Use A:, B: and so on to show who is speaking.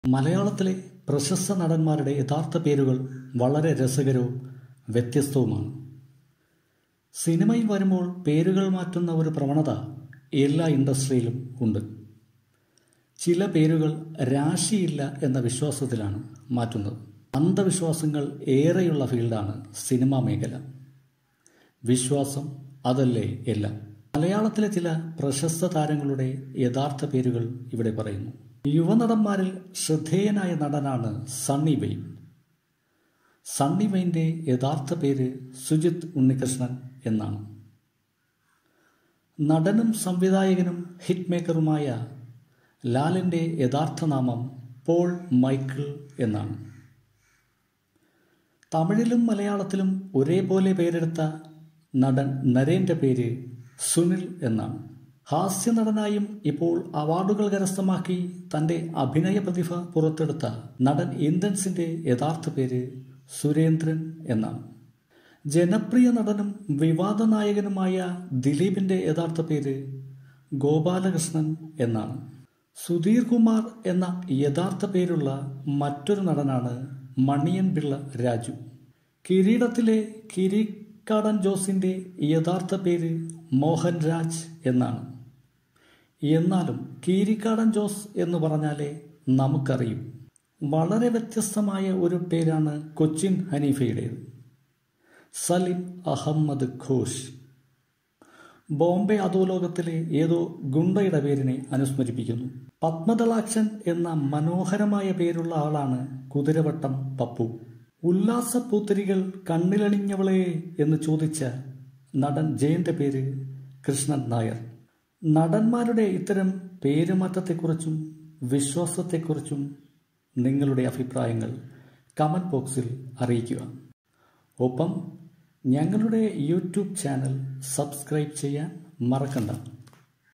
A: മലയാളത്തിലെ പ്രശസ്ത നടന്മാരുടെ യഥാർത്ഥ പേരുകൾ വളരെ രസകരവും വ്യത്യസ്തവുമാണ് സിനിമയിൽ വരുമ്പോൾ പേരുകൾ മാറ്റുന്ന ഒരു പ്രവണത എല്ലാ ഇൻഡസ്ട്രിയിലും ഉണ്ട് ചില പേരുകൾ രാശിയില്ല എന്ന വിശ്വാസത്തിലാണ് മാറ്റുന്നത് അന്ധവിശ്വാസങ്ങൾ ഏറെയുള്ള ഫീൽഡാണ് സിനിമാ മേഖല വിശ്വാസം അതല്ലേ എല്ലാം മലയാളത്തിലെ ചില പ്രശസ്ത താരങ്ങളുടെ യഥാർത്ഥ പേരുകൾ ഇവിടെ പറയുന്നു യുവനടന്മാരിൽ ശ്രദ്ധേയനായ നടനാണ് സണ്ണി വെയിൻ സണ്ണി വെയിൻ്റെ യഥാർത്ഥ പേര് സുജിത് ഉണ്ണികൃഷ്ണൻ എന്നാണ് നടനും സംവിധായകനും ഹിറ്റ് മേക്കറുമായ ലാലിൻ്റെ യഥാർത്ഥ നാമം പോൾ മൈക്കിൾ എന്നാണ് തമിഴിലും മലയാളത്തിലും ഒരേപോലെ പേരെടുത്ത നടൻ നരേൻ്റെ പേര് സുനിൽ എന്നാണ് ഹാസ്യ നടനായും ഇപ്പോൾ അവാർഡുകൾ കരസ്ഥമാക്കി തൻ്റെ അഭിനയ പ്രതിഭ പുറത്തെടുത്ത നടൻ ഇന്ദ്രൻസിൻ്റെ യഥാർത്ഥ പേര് സുരേന്ദ്രൻ എന്നാണ് ജനപ്രിയ നടനും വിവാദ നായകനുമായ ദിലീപിൻ്റെ യഥാർത്ഥ പേര് ഗോപാലകൃഷ്ണൻ എന്നാണ് സുധീർ കുമാർ എന്ന യഥാർത്ഥ പേരുള്ള മറ്റൊരു നടനാണ് മണിയൻ പിള്ള രാജു കിരീടത്തിലെ കിരീക്കാടൻ ജോസിൻ്റെ യഥാർത്ഥ പേര് മോഹൻ രാജ് എന്നാണ് എന്നാലും കീരിക്കാടൻ ജോസ് എന്ന് പറഞ്ഞാലേ നമുക്കറിയും വളരെ വ്യത്യസ്തമായ ഒരു പേരാണ് കൊച്ചിൻ ഹനീഫയുടേത് സലിം അഹമ്മദ് ഘോഷ് ബോംബെ അധോലോകത്തിലെ ഏതോ ഗുണ്ടയുടെ പേരിനെ അനുസ്മരിപ്പിക്കുന്നു പത്മദളാക്ഷൻ എന്ന മനോഹരമായ പേരുള്ള ആളാണ് കുതിരവട്ടം പപ്പു ഉല്ലാസപ്പൂത്തിരികൾ കണ്ണിലണിഞ്ഞവളെ എന്ന് ചോദിച്ച നടൻ ജയന്റെ പേര് കൃഷ്ണൻ നായർ നടന്മാരുടെ ഇത്തരം പേരുമാറ്റത്തെക്കുറിച്ചും വിശ്വാസത്തെക്കുറിച്ചും നിങ്ങളുടെ അഭിപ്രായങ്ങൾ കമൻറ്റ് ബോക്സിൽ അറിയിക്കുക ഒപ്പം ഞങ്ങളുടെ യൂട്യൂബ് ചാനൽ സബ്സ്ക്രൈബ് ചെയ്യാൻ മറക്കണ്ട